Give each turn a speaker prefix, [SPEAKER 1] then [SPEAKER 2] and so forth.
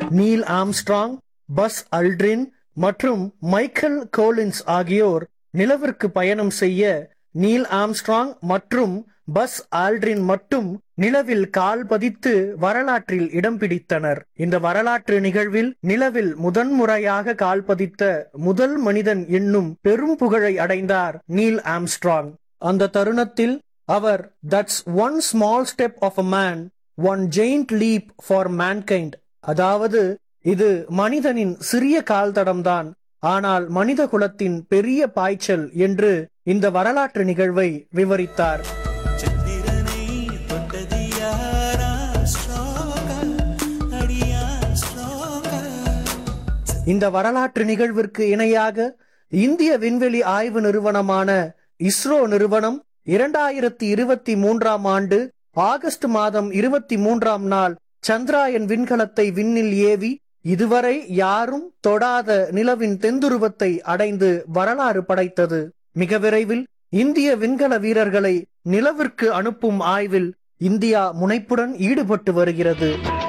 [SPEAKER 1] Neil Armstrong Buzz Aldrin மற்றும் Michael Collins ஆகியோர் நிலவிற்கு பயணம் செய்ய நீல் ஆம்ஸ்ட்ராங் மற்றும் பஸ் ஆல்ட்ரின் மட்டும் நிலவில் கால் பதித்து வரலாற்றில் இடம் பிடித்தனர் இந்த வரலாற்று நிகழ்வில் நிலவில் முதன்முறையாக கால் பதித்த முதல் மனிதன் என்னும் பெரும் புகழை அடைந்தார் நீல் ஆம்ஸ்ட்ராங் அந்த தருணத்தில் அவர் that's one small step of a man one giant leap for mankind அதாவது இது மனிதனின் சிறிய கால்தடம்தான் ஆனால் மனித குலத்தின் பெரிய பாய்ச்சல் என்று இந்த வரலாற்று நிகழ்வை விவரித்தார்
[SPEAKER 2] சந்திரனை தொட்டது யாரா ஸ்ட்ராங்கா அடியா ஸ்ட்ராங்கா
[SPEAKER 1] இந்த வரலாற்று நிகழ்விற்கு இணையாக இந்திய விண்வெளி ஆய்வு நிறுவனமான இஸ்ரோ நிறுவனம் இரண்டாயிரத்தி இருபத்தி மூன்றாம் ஆண்டு ஆகஸ்ட் மாதம் இருபத்தி மூன்றாம் நாள் சந்திராயன் விண்கலத்தை விண்ணில் ஏவி இதுவரை யாரும் தொடாத நிலவின் தென்துருவத்தை அடைந்து வரலாறு படைத்தது மிக விரைவில் இந்திய விண்கல வீரர்களை நிலவிற்கு அனுப்பும் ஆய்வில் இந்தியா முனைப்புடன் ஈடுபட்டு வருகிறது